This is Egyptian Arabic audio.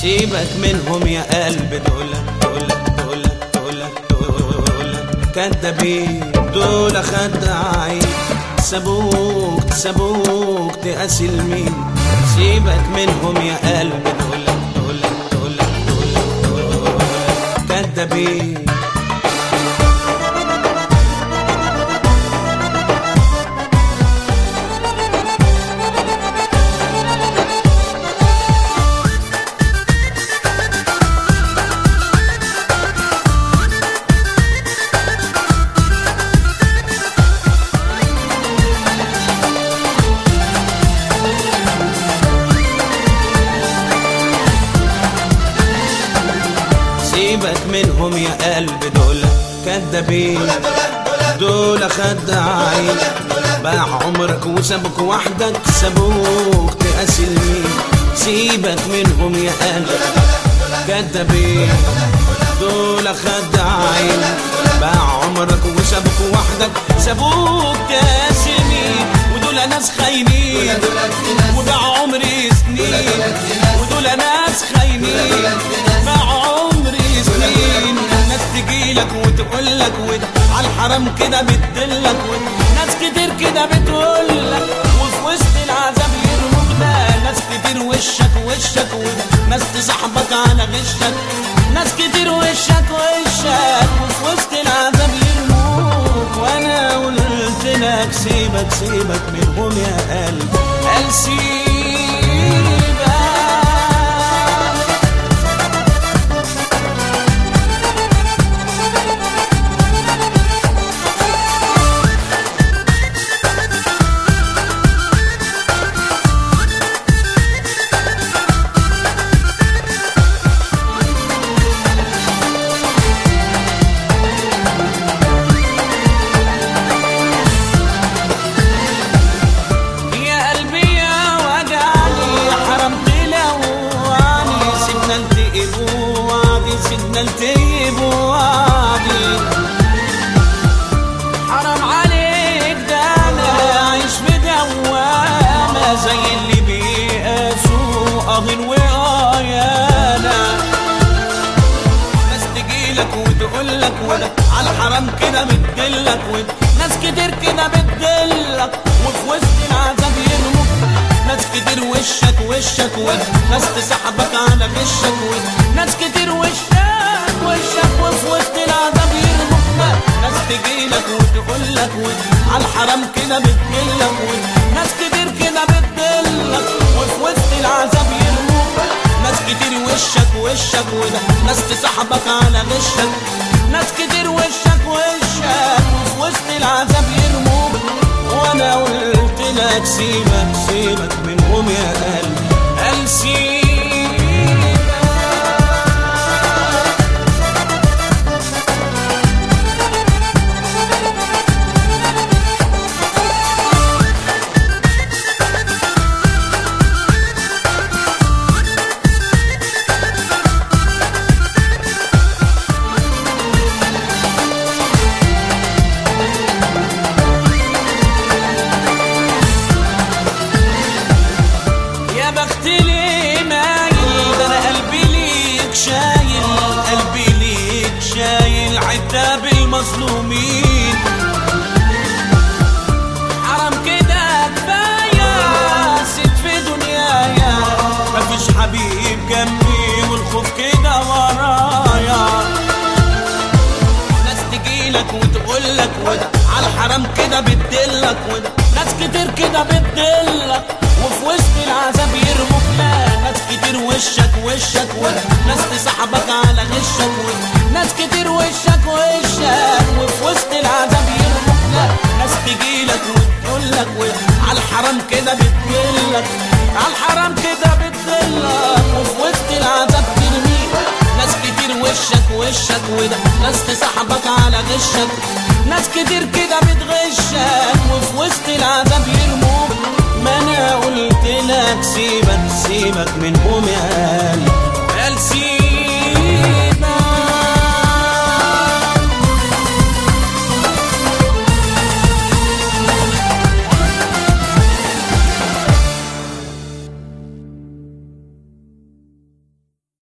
سيبك منهم يا قلب دول دول دول دول دول كدابين دول خداعين سابوك سابوك تقاسي المين سيبك منهم يا قلب دول دول دول دول دول كدابين سيبك منهم يا قلب دول كدابين دول خداعين باع عمرك وسابك وحدك سابوك تقاسي المين سيبك منهم يا قلب كدابين دول خداعين باع عمرك وسابك وحدك سابوك تقاسي المين ودول ناس خاينين وباع عمري سنين ودول ناس خاينين باع عمري سنين ناس تجيلك وتقولك وده على الحرام كده بتدلك وده ناس كتير كده بتقولك وفي وسط العذاب يرموك ده ناس كتير وشك وشك وده ناس تصاحبك على غشك ناس كتير وشك وشك وفي وسط العذاب يرموك وانا قلت لك سيبك سيبك منهم يا قلب قال سيبك يا قلبي يا وجعني حرمت لواني سيبنا نلتقي بوعدي سيبنا نلتقي بوعدي حرام عليك ده انا عايش في دوامه زي اللي بيقاسوا اغن وقايانا ناس تجيلك وتقولك وده على حرام كده بتدلك وده ناس كتير كده بتدلك وفي وسط العذاب يرموك ناس كتير وشك وشك وده ناس تسحبك على غشك وده ناس كتير وشك وشك وفي وسط العذاب يرموك ناس تجيلك وتقولك وده على الحرام كده بتدلك وده ناس كتير كده بتدلك وفي وسط العذاب يرموك ناس كتير وشك وشك وده ناس تسحبك على غشك ناس كتير وشك وشك وفي وسط العذاب يرموك وانا قلت لك سيبك سيبك منهم يا قلب قال سيبك يا بخت لي مايل ده انا قلبي ليك شايل قلبي ليك شايل عتاب المظلومين حرام كده كفايه سيت في دنيايا مفيش حبيب جنبي والخوف كده ورايا ناس تجيلك وتقولك وده على الحرام كده بتدلك وده ناس كتير كده بتدلك وفي وسط العذاب يرموك لا ناس كتير وشك وشك وده ناس تسحبك على غشك وده ناس كتير وشك وشك وفي وسط العذاب يرموك لا ناس تجيلك وتقولك وده على الحرام كده بتدلك على الحرام كده بتدلك وفي وسط العذاب ترميك ناس كتير وشك وشك وده ناس تسحبك على غشك ناس كتير كده بتغشك وفي وسط العذاب يرموك